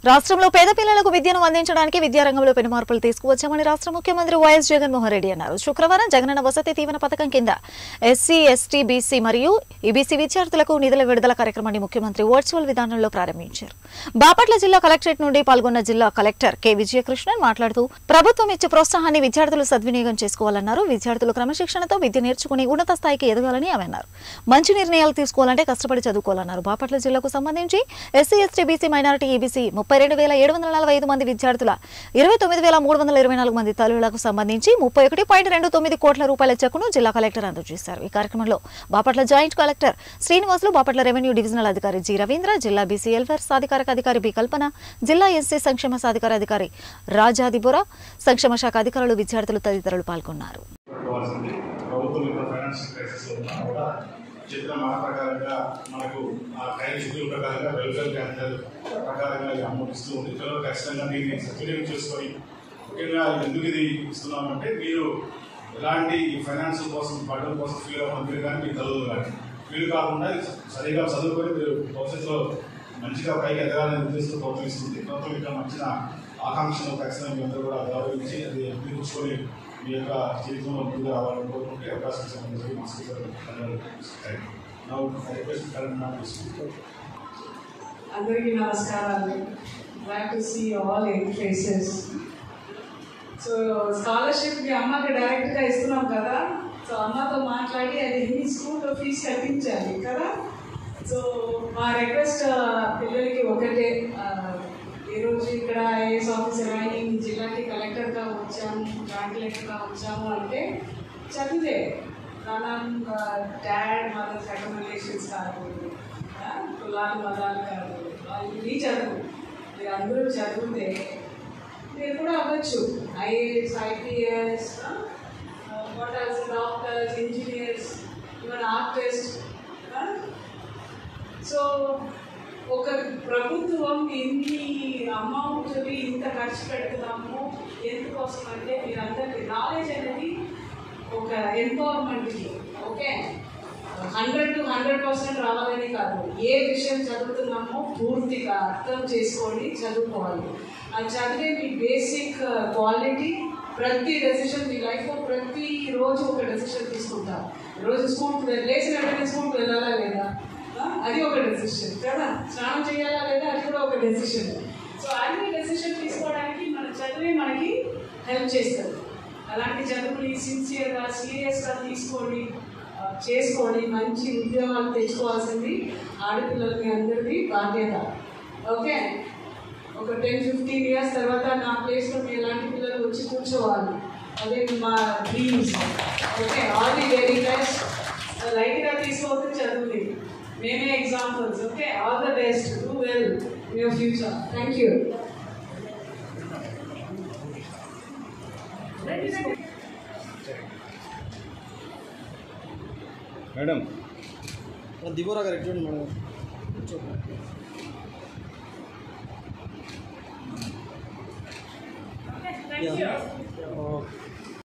రాష్ట్రంలో పేద పిల్లలకు విద్యను అందించడానికి విద్యారంగంలో పెను మార్పులు తీసుకువచ్చామని రాష్ట్ర ముఖ్యమంత్రి వైఎస్ జగన్మోహన్ రెడ్డి అన్నారు శుక్రవారం జగనన్న వసతి దీవెన పథకం కింద ఎస్సీ ఎస్టీ బీసీ మరియు ఈబీసీ విద్యార్థులకు నిధుల విడుదల కార్యక్రమాన్ని ముఖ్యమంత్రి వర్చువల్ విధానంలో ప్రారంభించారు బాపట్ల జిల్లా కలెక్టరేట్ నుండి పాల్గొన్న జిల్లా కలెక్టర్ కె విజయకృష్ణన్ మాట్లాడుతూ ప్రభుత్వం ఇచ్చే ప్రోత్సాహాన్ని విద్యార్థులు సద్వినియోగం చేసుకోవాలన్నారు విద్యార్థులు క్రమశిక్షణతో విద్య నేర్చుకుని ఉన్నత స్థాయికి ఎదగాలని ఆమె అన్నారు మంచి నిర్ణయాలు తీసుకోవాలంటే కష్టపడి చదువుకోవాలన్నారు బాపట్ల జిల్లాకు సంబంధించి SC ST BC minority EBC ముప్పై రెండు వేల ఏడు వందల నలభై ఐదు మంది విద్యార్థుల ఇరవై తొమ్మిది వేల మూడు వందల ఇరవై నాలుగు మంది తల్లులకు సంబంధించి ముప్పై ఒకటి పాయింట్ రెండు తొమ్మిది కోట్ల రూపాయల చెక్కును జిల్లా కలెక్టర్ అందజేశారు ఈ కార్యక్రమంలో Bapatla joint collector Srinivasulu Bapatla revenue divisional అధికారి జి రవీంద్ర జిల్లా బీసీ వెల్ఫేర్ సాధికారక అధికారి బి కల్పన జిల్లా ఎస్సీ సంక్షేమ సాధికార అధికారి రాజాదిబుర సంక్షేమ శాఖ అధికారులు విద్యార్థులు తదితరులు పాల్గొన్నారు పెట్టుకోవాల్సింది ప్రభుత్వం ఇప్పుడు ఫైనాన్షియల్ క్రైసిస్ లో ఉన్నా కూడా చెప్పిన మాట ప్రకారంగా మనకు ఆ టైం షెడ్యూల్ ప్రకారంగా వెల్ఫేర్ క్యాపిటల్ ప్రకారంగా ఇది అమౌంట్ ఇస్తూ ఉంది పిల్లలు ఖచ్చితంగా దీన్ని సద్వినియోగం చేసుకొని ముఖ్యంగా ఎందుకు ఇది ఇస్తున్నామంటే మీరు ఎలాంటి ఫైనాన్స్ కోసం పడడం కోసం ఫీల్ అవ్వడం కానీ మీ తల్లులు కానీ ఫీల్ కాకుండా ఇది సరిగా చదువుకొని మీరు భవిష్యత్తులో మంచిగా పైకి ఎదగాలని ఉద్దేశంతో ప్రోత్సహిస్తుంది ప్రభుత్వం ఇక్కడ మంచిన ఆకాంక్షను ఖచ్చితంగా మీ అందరూ కూడా గౌరవించి అది అందిపుచ్చుకొని మీ యొక్క జీవితంలో ముందుకు రావాలని కోరుకుంటే అవకాశం సంబంధించి మా speaker now request current not అందరికీ నమస్కారాలు glad to see all young faces so scholarship మీ అమ్మకి డైరెక్ట్గా ఇస్తున్నాం కదా సో అమ్మతో మాట్లాడి అది హిందీ స్కూల్లో ఫీజు కట్టించాలి కదా సో మా రిక్వెస్ట్ పిల్లలకి ఒకటే ఆ, ఈరోజు ఇక్కడ ఐఏఎస్ ఆఫీసర్ అని ఈ జిల్లాకి కలెక్టర్గా వచ్చాము జాయింట్ కలెక్టర్గా వచ్చాము అంటే చదివే మనం డాడ్ మదర్ రికమెండేషన్స్ కాదు ఆ, కులాలు మతాలు కాదు ఇది చదువు మీరు అందరూ చదివితే మీరు కూడా అవ్వచ్చు IAS IPS what else doctors engineers even artist so ఒక ప్రభుత్వం ఇన్ని అమౌంట్ ఇంత ఖర్చు పెడుతున్నాము ఎందుకోసం అంటే మీరందరికీ నాలెడ్జ్ అనేది ఒక ఎంపవర్మెంట్కి okay hundred to hundred percent రావాలని కాదు ఏ విషయం చదువుతున్నామో పూర్తిగా అర్థం చేసుకొని చదువుకోవాలి అది చదివే మీ బేసిక్ క్వాలిటీ ప్రతి డెసిషన్ మీ లైఫ్లో ప్రతి రోజు ఒక డెసిషన్ తీసుకుంటాం రోజు స్కూల్ లేచిన వెంటనే స్కూల్కి వెళ్ళాలా లేదా ఆ, అది ఒక డెసిషన్ కదా స్నానం చేయాలా లేదా అది కూడా ఒక డెసిషన్ సో అన్ని డెసిషన్ తీసుకోవడానికి మన చదివే మనకి హెల్ప్ చేస్తుంది అలాంటి చదువుని సిన్సియర్గా సీరియస్గా తీసుకొని ఆ, చేసుకొని మంచి ఉద్యోగాలు తెచ్చుకోవాల్సింది ఆడపిల్లలకి అందరిది బాధ్యత ఓకే ఒక టెన్ ఫిఫ్టీన్ ఇయర్స్ తర్వాత నా ప్లేస్లో మీ ఎలాంటి పిల్లలు వచ్చి కూర్చోవాలి అదే మా dreams okay all the very best లైట్గా తీసుకోవద్దు చదువుని మేమే examples okay all the best do well in your future thank you madam దిగోరా కరెక్ట్ చూడండి మేడం థ్యాంక్ యూ ఓకే